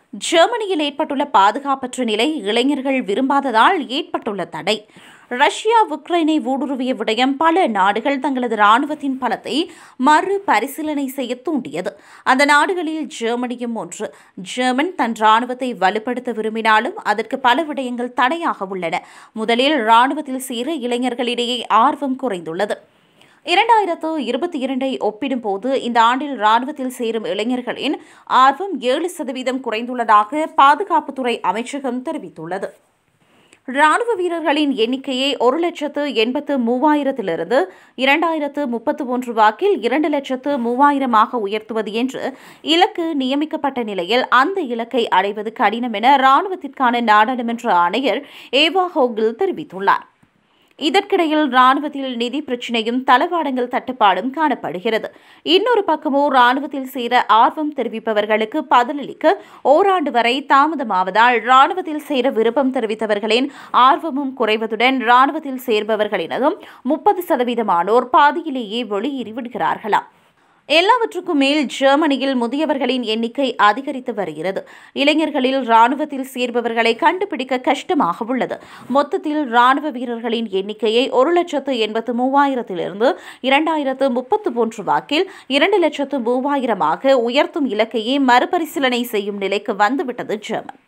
ஜெர்மனியில் ஏற்பட்டுள்ள பாதுகாப்பற்ற நிலை இளைஞர்கள் விரும்பாததால் ஏற்பட்டுள்ள தடை ரஷ்யா உக்ரைனை ஊடுருவிய விடயம் பல நாடுகள் தங்களது ராணுவத்தின் பலத்தை மறு பரிசீலனை செய்ய தூண்டியது அந்த நாடுகளில் ஜெர்மனியும் ஒன்று ஜெர்மன் தன் ராணுவத்தை வலுப்படுத்த விரும்பினாலும் அதற்கு பல விடயங்கள் தடையாக உள்ளன முதலில் ராணுவத்தில் சேர இளைஞர்களிடையே ஆர்வம் குறைந்துள்ளது இரண்டாயிரத்து இருபத்தி இரண்டை ஒப்பிடும்போது இந்த ஆண்டில் ராணுவத்தில் சேரும் இளைஞர்களின் ஆர்வம் ஏழு சதவீதம் குறைந்துள்ளதாக பாதுகாப்புத்துறை அமைச்சகம் தெரிவித்துள்ளது ராணுவ வீரர்களின் எண்ணிக்கையை ஒரு லட்சத்து எண்பத்து மூவாயிரத்திலிருந்து இரண்டாயிரத்து முப்பத்து ஒன்று வாக்கில் இரண்டு லட்சத்து மூவாயிரமாக உயர்த்துவது என்று இலக்கு நியமிக்கப்பட்ட நிலையில் அந்த இலக்கை அடைவது கடினம் என ராணுவத்திற்கான நாடாளுமன்ற ஆணையர் ஏவா ஹோகில் தெரிவித்துள்ளார் இதற்கிடையில் ராணுவத்தில் நிதி பிரச்சினையும் தளவாடங்கள் தட்டுப்பாடும் காணப்படுகிறது இன்னொரு பக்கமோ ராணுவத்தில் சேர ஆர்வம் தெரிவிப்பவர்களுக்கு பதிலளிக்க ஓராண்டு வரை தாமதமாவதால் ராணுவத்தில் சேர விருப்பம் தெரிவித்தவர்களின் ஆர்வமும் குறைவதுடன் ராணுவத்தில் சேர்பவர்களினதும் முப்பது சதவீதமானோர் பாதியிலேயே வெளியேறி விடுகிறார்களாம் எல்லாவற்றுக்கும் மேல் ஜெர்மனியில் முதியவர்களின் எண்ணிக்கை அதிகரித்து வருகிறது இளைஞர்களில் ராணுவத்தில் சேர்பவர்களை கண்டுபிடிக்க கஷ்டமாக உள்ளது மொத்தத்தில் ராணுவ வீரர்களின் எண்ணிக்கையை ஒரு லட்சத்து எண்பத்து மூவாயிரத்திலிருந்து இரண்டாயிரத்து முப்பத்து ஒன்று வாக்கில் இரண்டு லட்சத்து மூவாயிரமாக உயர்த்தும் இலக்கையே மறுபரிசீலனை செய்யும் நிலைக்கு வந்துவிட்டது ஜெர்மன்